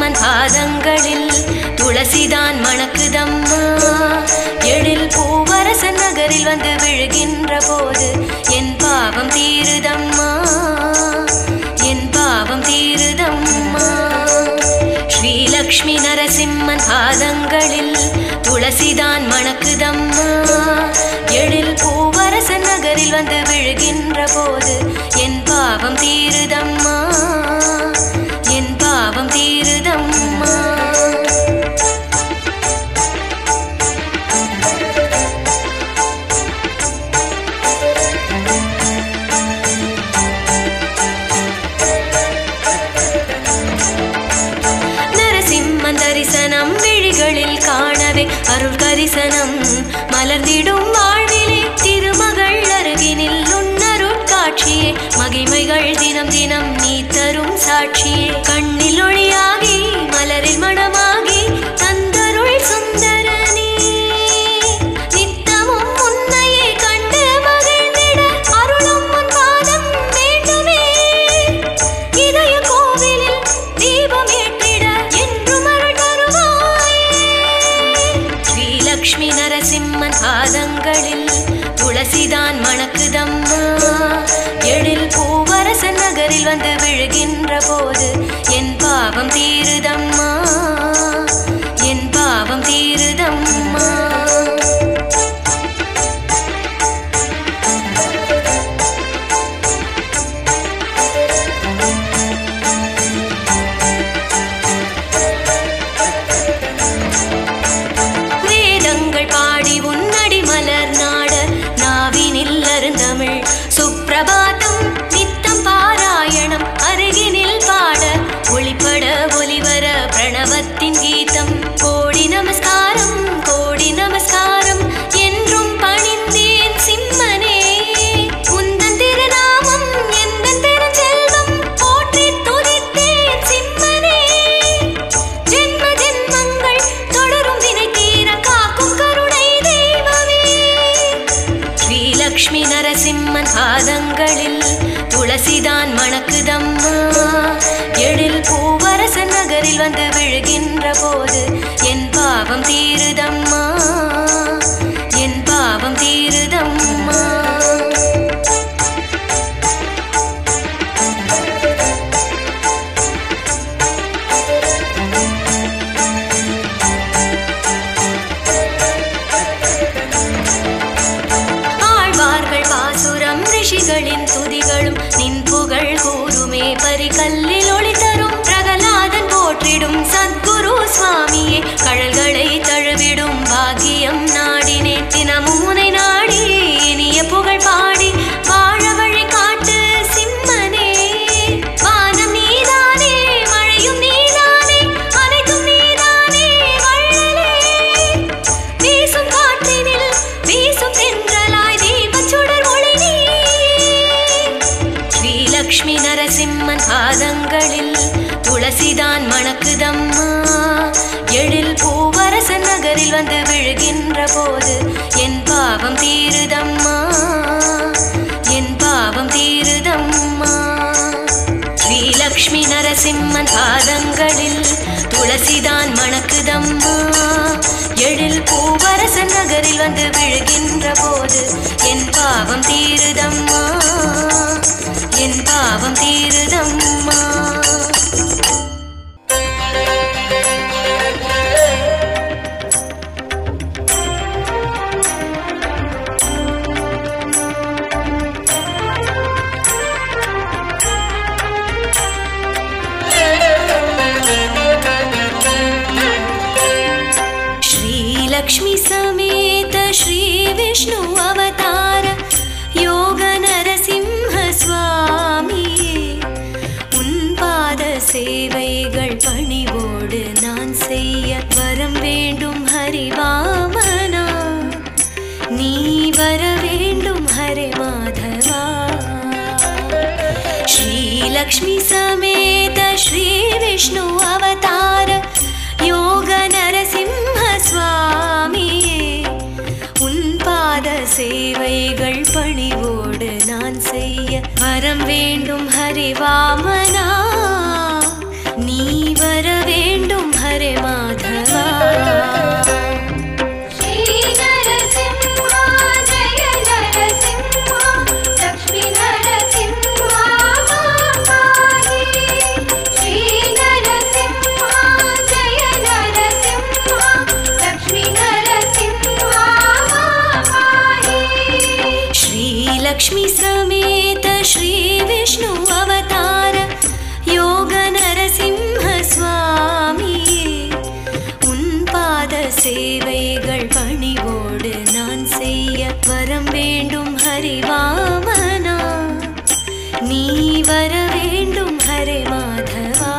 நரசிம்மன் பாதங்களில் துளசிதான் மணக்குதம்மா எழில் பூவரசன் நகரில் வந்து விழுகின்ற போது என் பாவம் தீருதம்மா என் பாவம் தீருதம்மா ஸ்ரீலக்ஷ்மி நரசிம்மன் பாதங்களில் துளசிதான் மணக்குதம்மா எழில் பூவரசன் நகரில் வந்து விழுகின்ற போது என் பாவம் தீருதம்மா என் பாவம் தீருதம்மா நரசிம்மன் தரிசனம் விழிகளில் காணவே அருள் கரிசனம் மலர்ந்திடும் வாழ்விலே திருமகள் அருகினில் உன்னருட் காட்சியே மகிமைகள் தினம் தினம் நீ தரும் சாட்சியே கண்ணில் ஒளியாகி மலரில் மணமாகி தந்தருள் சுந்தரனே நித்தமும் உன்னையே கண்டு மகிழ்ந்திட அருளும் உன் பாதம் வேண்டுமே இதய கோவிலில் தீபம் ஏற்றிட என்றும் அருள் தருவாயே ஸ்ரீலக்ஷ்மி நரசிம்மன் பாதங்களில் துளசிதான் மணக்குதம்மா எழில் பூவரசன் நகரில் வந்து விழுகின்ற போது என் பாவம் தீருதம்மா என் பாவம் தீருதம்மா வேதங்கள் பாடி உன்னடி மலர் நாட நாவினில் அருந்தமிழ் சுப்பிரபாதம் நித்தம் பாராயணம் அருகினில் பாட ஒளிப்பட ஒளிவர பிரணவத்தின் கீதம் கோடி நமஸ்காரம் கோடி நமஸ்காரம் என்றும் பணிந்தேன் சிம்மனே உந்தன் திருநாமம் எந்தன் பெருஞ்செல்வம் போற்றி துதித்தேன் சிம்மனே ஜென்ம ஜென்மங்கள் தொடரும் வினை தீர காக்கும் கருணை தெய்வமே ஸ்ரீலக்ஷ்மி நரசிம்மன் பாதங்களில் துளசிதான் மணக்குதம்மா எழில் பூவரசன் நகரில் வந்து விழுகின்ற போது என் பாவம் தீருதம்மா என் பாவம் தீருதம்மா ஆழ்வார்கள் பாசுரம் ரிஷிகளின் துதிகளும் நின் புகழ் கூறுமே பரிகல்லில் ஒளி தரும் பிரகலாதன் போற்றிடும் சத்குரு சுவாமியே கழல்களை தழுவிடும் பாக்கியம் நாடினேன் தினமும் உனை நாடி இனிய புகழ் பாடி வாழ வழி காட்டு சிம்மனே வானம் நீதானே மழையும் நீதானே அனைத்தும் நீதானே வள்ளலே வீசும் காற்றினில் வீசும் தென்றலாய் தீபச் சுடர் ஒளி நீ ஸ்ரீலக்ஷ்மி நரசிம்மன் பாதங்களில் துளசிதான் மணக்குதம்மா எழில் பூவரசன் நகரில் வந்து விழுகின்ற போது என் பாவம் தீருதம்மா என் பாவம் தீருதம்மா ஸ்ரீலக்ஷ்மி நரசிம்மன் பாதங்களில் துளசிதான் மணக்குதம்மா எழில் பூவரசன் நகரில் வந்து விழுகின்ற போது என் பாவம் தீருதம்மா என் பாவம் தீருதம்மா श्रीलक्ष्मी समेत श्रीविष्णु अवतार योग नरसिंह स्वामिயே உன் பாத சேவைகள் பணிவோடு நான் செய்ய வரம் வேண்டும் ஹரிவாமனா நீ வர வேண்டும் ஹரே மாதவா श्रीलक्ष्मी समेत श्री विष्णु अवतार योग नरसिंह स्वामिயே உன் பாத சேவைகள் பணிவோடு நான் செய்ய வரம் வேண்டும் ஹரிவாமனா நீ வர வேண்டும் हरे माधवा श्रीनरसिंहा जय नरसिंहा लक्ष्मी नरसिंहा पाहि श्रीनरसिंहा जय नरसिंहा लक्ष्मी नरसिंहा पाहि श्रीलक्ष्मी समेत श्रीविष्णु अवतार योग नरसिंह स्वामी உன் பாத சேவைகள் பணிவோடு நான் செய்ய வரம் வேண்டும் ஹரிவாமனா நீ வர வேண்டும் ஹரே மாதவா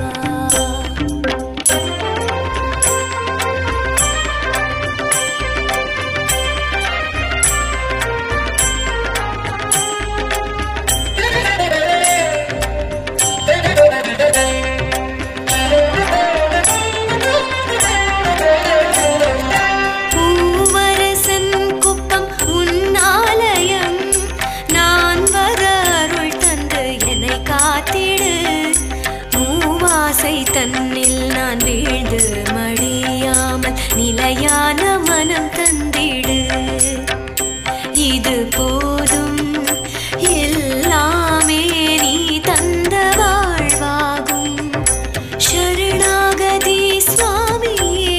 பூவரசன் குப்பம் உன்னாலயம் நான் வர அருள் தந்து என்னை காத்திடு மூவாசை தன்னில் நான் வீழ்ந்து மடியாமல் நிலையான மனம் தந்திடு இது போதும் எல்லாமே நீ தந்த வாழ்வாகும் சரணாகதி சுவாமியே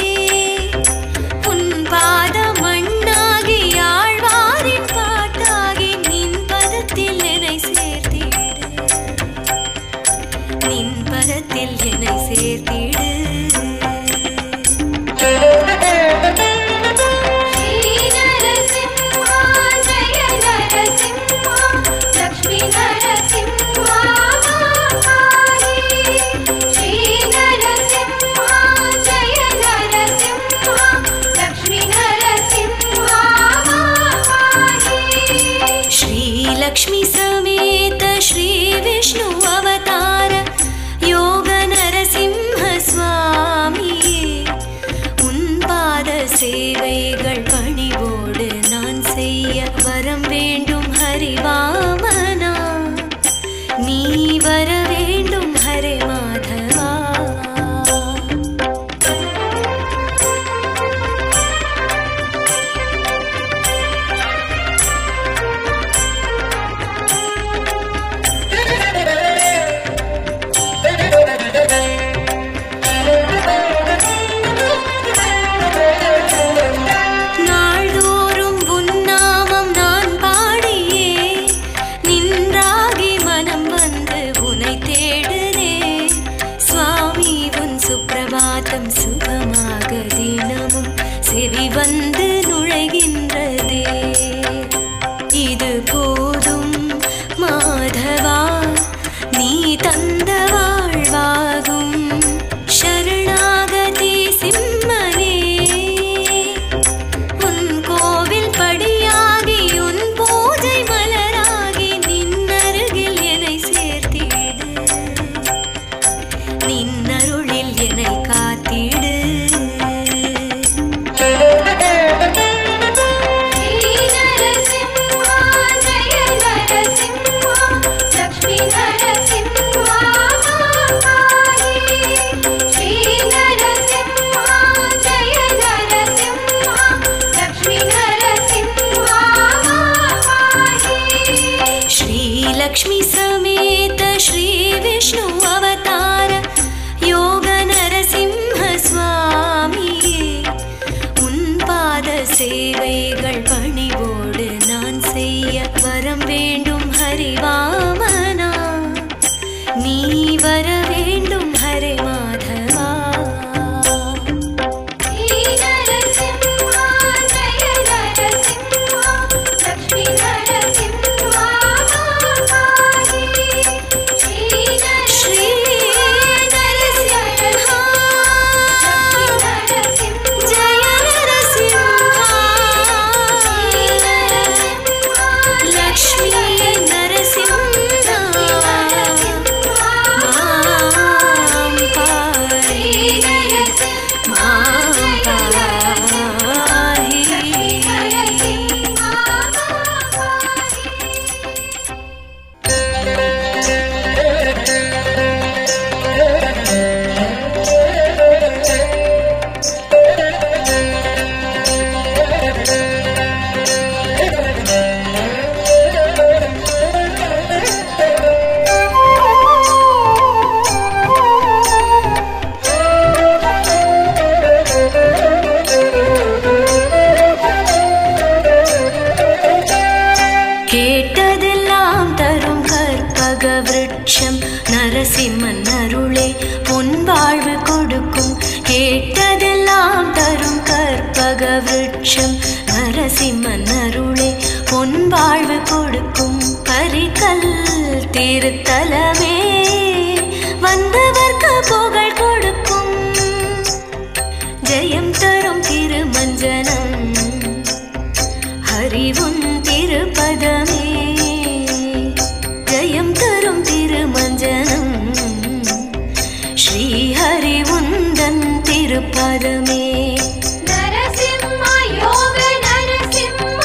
உன் பாத மண்ணாகி ஆழ்வாரின் பாட்டாகி நின் பதத்தில் என்னை சேர்த்திடு நின் பதத்தில் என்னை சேர்த்திடு श्रीनरसिंहा जय नरसिंहा लक्ष्मी नरसिंहा पाहि श्रीनरसिंहा जय नरसिंहा लक्ष्मी नरसिंहा पाहि श्रीलक्ष्मी समेत श्रीविष्णु अवतार योग नरसिंह स्वामी உன் பாத சேவைகள் பணிவோடு நான் செய்ய வரம் வேண்டும் ஹரிவாமனா நீ வர வேண்டும் ஹரே மாதவா நாள்தோறும் உன்னாமம் நான் பாடியே நின்றாகி மனம் வந்து உனை தேடுதே சுவாமி உன் சுப்பிரபாதம் சுகமாக தினமும் செவி வந்து நுழைகின்றதே இது போதும் மாதவா நீ தந்த வாழ்வாகும் சரணாகதி சிம்மனே உன் கோவில் படியாகி உன் பூஜை மலராகி நின்னருகில் என்னை சேர்த்திடு நின்னருளில் என்னை காத்திடு விருட்சம் நரசிம்மன் அருளே பொன் வாழ்வு கொடுக்கும் பரிகல் திருத்தலமே வந்தவர்க்கு புகழ் கொடுக்கும் ஜெயம் தரும் திருமஞ்சனம் ஹரிவுன் திருப்பதமே ஜெயம் தரும் திருமஞ்சனம் ஸ்ரீஹரி உந்தன் திருப்பதமே நரசிம்ம யோக நரசிம்ம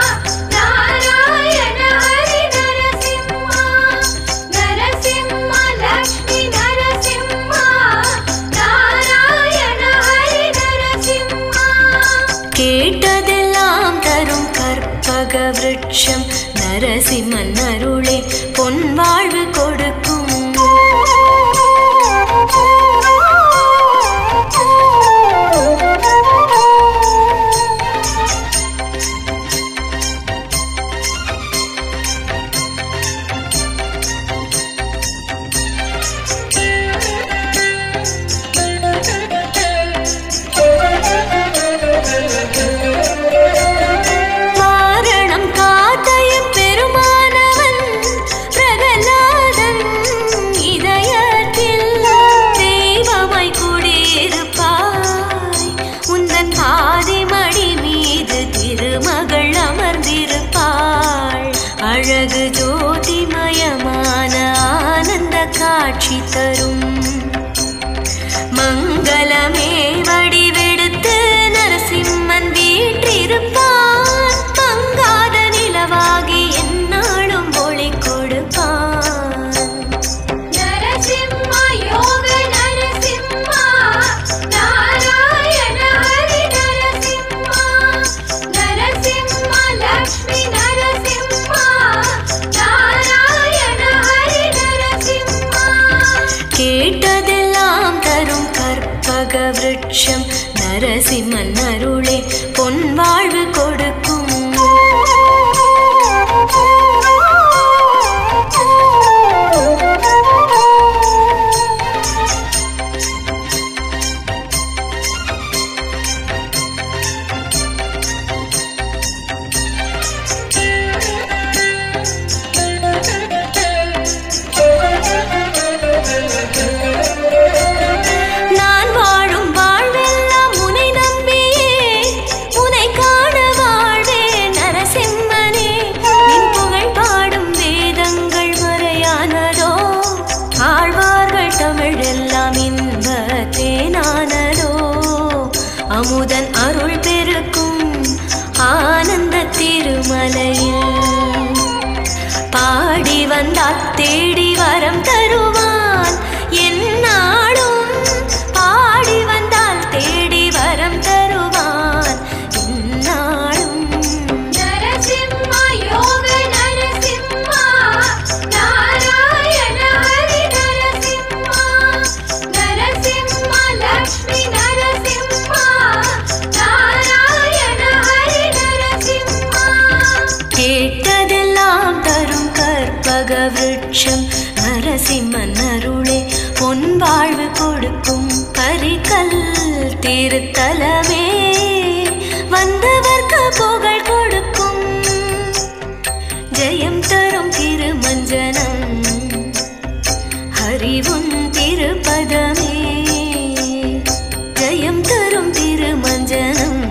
நாராயண ஹரி நரசிம்ம நரசிம்ம லக்ஷ்மி நரசிம்ம நாராயண ஹரி நரசிம்ம கேட்டதெல்லாம் தரும் கற்பக விருட்சம் நரசிம்மன் அருளே பொன் வாழ்வு கொடுக்கும் மாரணம் காத்தையும் பெருமானவன் பிரகலாதன் இதயத்தில் தெய்வமாய் குடியிருப்பாய் உந்தன் பாதிமடி மீது திருமகள் அமர்ந்திருப்பாள் அழகு ஜோதிமயமான ஆனந்த காட்சி தரும் மங்களமே வடிவெடுத்து நரசிம்மன் வீற்றிருப்பான் தங்காத நிலவாகி எந்நாளும் ஒளி கொடுப்பான் நரசிம்ம யோக நரசிம்ம நாராயண ஹரி நரசிம்ம நரசிம்ம லக்ஷ்மி நரசிம்ம நாராயண ஹரி நரசிம்ம கேட்டதெல்லாம் தரும் கற்பக விருட்சம் நரசிம்மன் அருளே பொன் வாழ்வு கொடுக்கும் நான் வாழும் வாழ்வெல்லாம் உனை நம்பியே உனை காண வாழ்வே நரசிம்மனே நின் புகழ் பாடும் வேதங்கள் மறையானதோ ஆழ்வார்கள் தமிழெல்லாம் இன்ப தேனானதோ அமுதன் அருள் பெருக்கும் ஆனந்த திருமலையில் பாடி வந்தால் தேடி வரம் தருவான் என்னாலும் பாடி வந்தால் தேடி வரம் தருவான் என்னாலும் நரசிம்ம யோக நரசிம்ம நாராயண ஹரி நரசிம்ம நரசிம்ம லக்ஷ்மி நரசிம்ம நாராயண ஹரி நரசிம்ம கேட்டதெல்லாம் தரும் கற்பக விருட்சம் நரசிம்மன் அருளே பொன் வாழ்வு கொடுக்கும் பரிகல் திருத்தலமே வந்தவர்க்கு புகழ் கொடுக்கும் ஜெயம் தரும் திருமஞ்சனம் ஹரிவுன் திருப்பதமே ஜெயம் தரும் திருமஞ்சனம்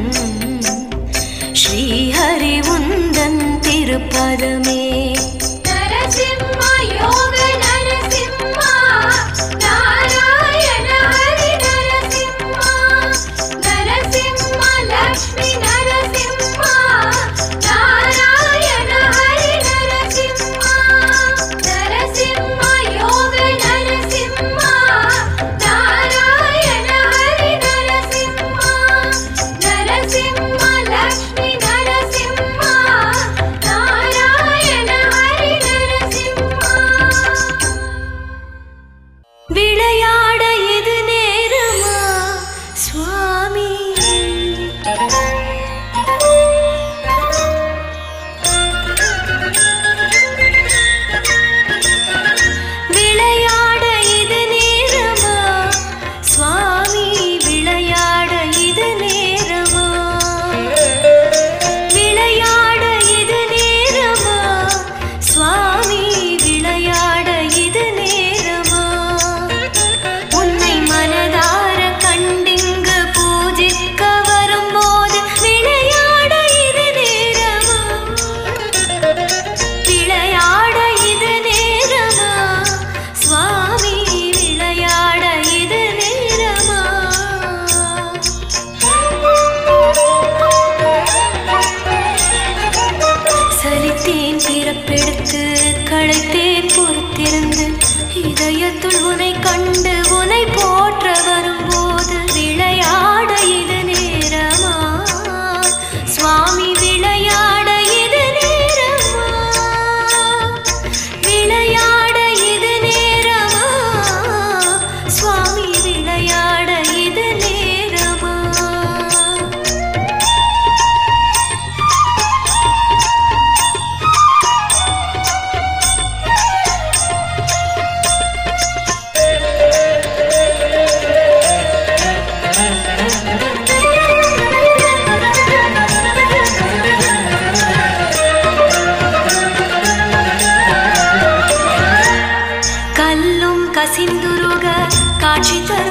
ஸ்ரீஹரி உந்தன் திருப்பதமே நரசிம்ம யோக நரசிம்ம நாராயண ஹரி நரசிம்ம நரசிம்ம லக்ஷ்மி நரசிம்ம நாராயண ஹரி நரசிம்ம நரசிம்ம யோக நரசிம்ம நாராயண ஹரி நரசிம்ம நரசிம்ம லக்ஷ்மி நரசிம்ம நாராயண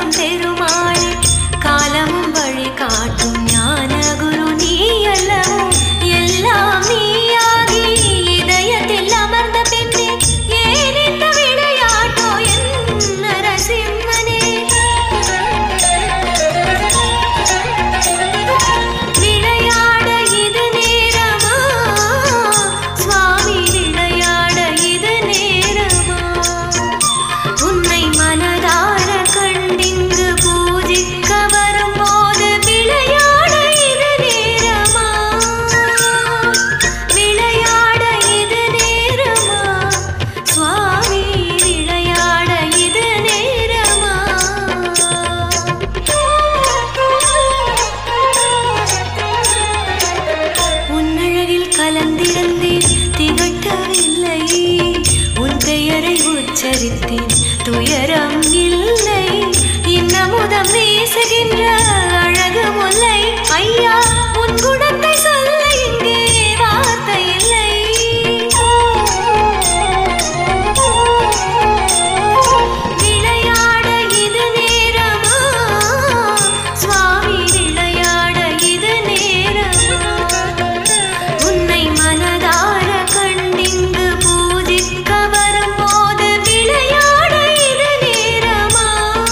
தரும் பெருமாளே காலமும் வழி காட்டும் ஞான குரு நீ அல்லவோ எல்லாம் நீயாகி இதயத்தில் அமர்ந்த பின்னே ஏன் இந்த விளையாட்டோ என் நரசிம்மனே விளையாட இது நேரமா சுவாமி விளையாட இது நேரமா உன்னை மனதார கண்டிங்கு பூஜிக்க வரும்போது விளையாட இது நேரமா விளையாட இது நேரமா சுவாமி விளையாட இது நேரமா உன்னழகில் கலந்திருந்தேன் திகட்டவில்லை உன் பெயரை உச்சரித்தேன் துயரம் இல்லை இன்னமுதம் வீசுகின்ற அழகு முல்லை ஐயா உன் குணத்தை சொல்ல இங்கே வார்த்தை இல்லை விளையாட இது நேரமா சுவாமி விளையாட இது நேரமா உன்னை மனதார கண்டிங்கு பூஜிக்க வரும்போது விளையாட இது நேரமா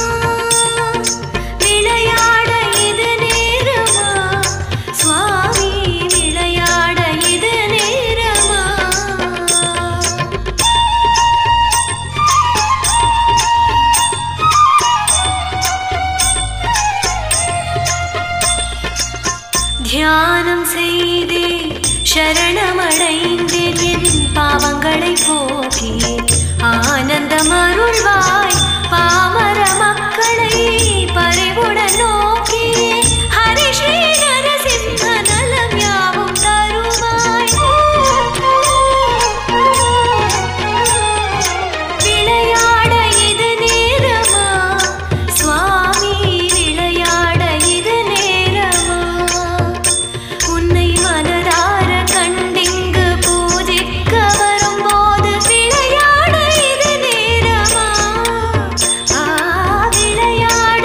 விளையாட இது நேரமா சுவாமி விளையாட இது நேரமா தியானம் செய்தே சரணமடைந்தேன் என் பாவங்களை போக்கி ஆனந்தம் அருள்வாய் பாமர மக்களை பறிவுடன் நோக்கி ஹரி ஸ்ரீ நரசிம்ம நலம் யாவும் தருவாய் விளையாட இது நேரமா சுவாமி விளையாட இது நேரமா உன்னை மனதார கண்டிங்கு பூஜிக்க வரும்போது விளையாட இது நேரமா ஆ விளையாட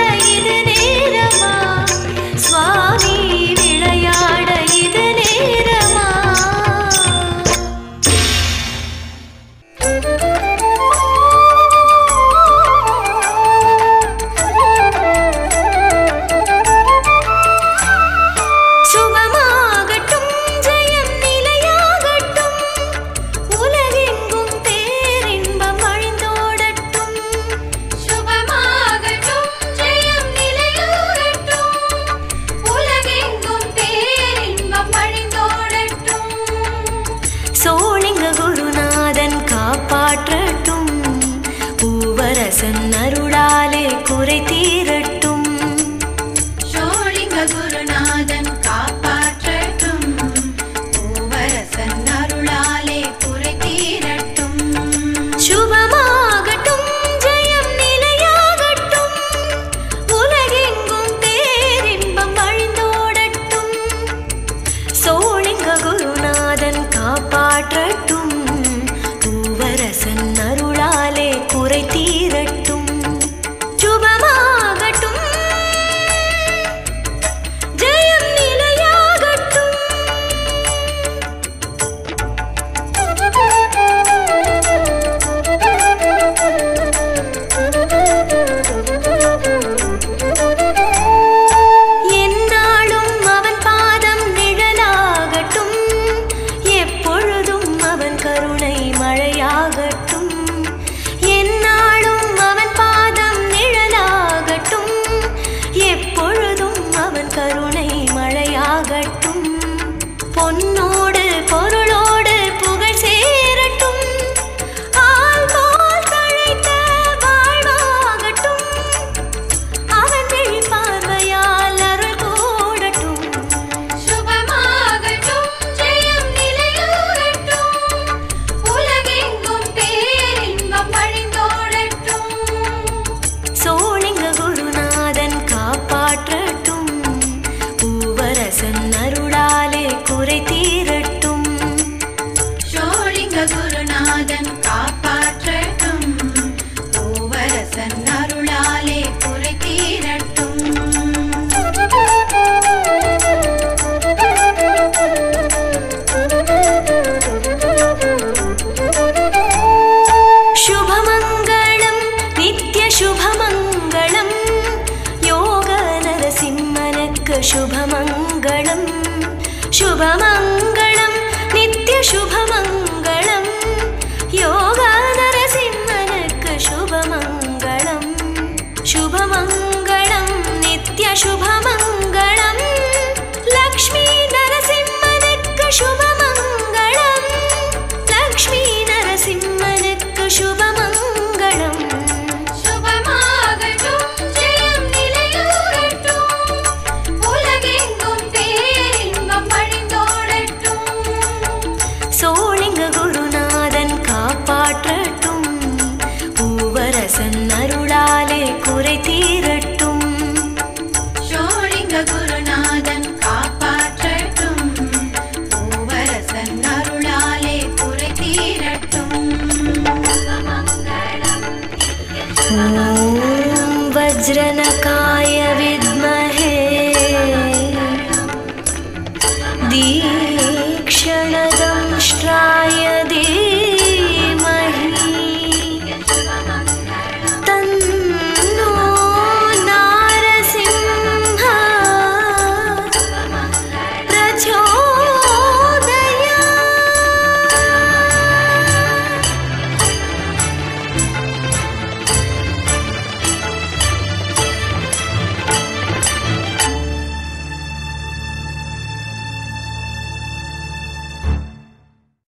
शुभमङ्गलम् शुभमङ्गलं नित्यशुभमङ्गलं योगा नरसिंहनक शुभमङ्गलम् शुभमङ्गलं नित्यशुभमङ्गलं लक्ष्मी नरसिंहनक शुभमङ्गलं लक्ष्मी नरसिंहनक शुभमङ्गलम् சுபமாகட்டும் ஜெயம் நிலையூரட்டும் உலகெங்கும் பேரின்பம் பழிந்தோடட்டும் சோழிங்க குருநாதன் காப்பாற்றட்டும் பூவரசன் அருளாலே குறை தீரட்டும் சோழிங்க குருநாதன் காப்பாற்றட்டும் பூவரசன் அருளாலே குறை தீரட்டும் சுபமங்களம் ॐ वज्रना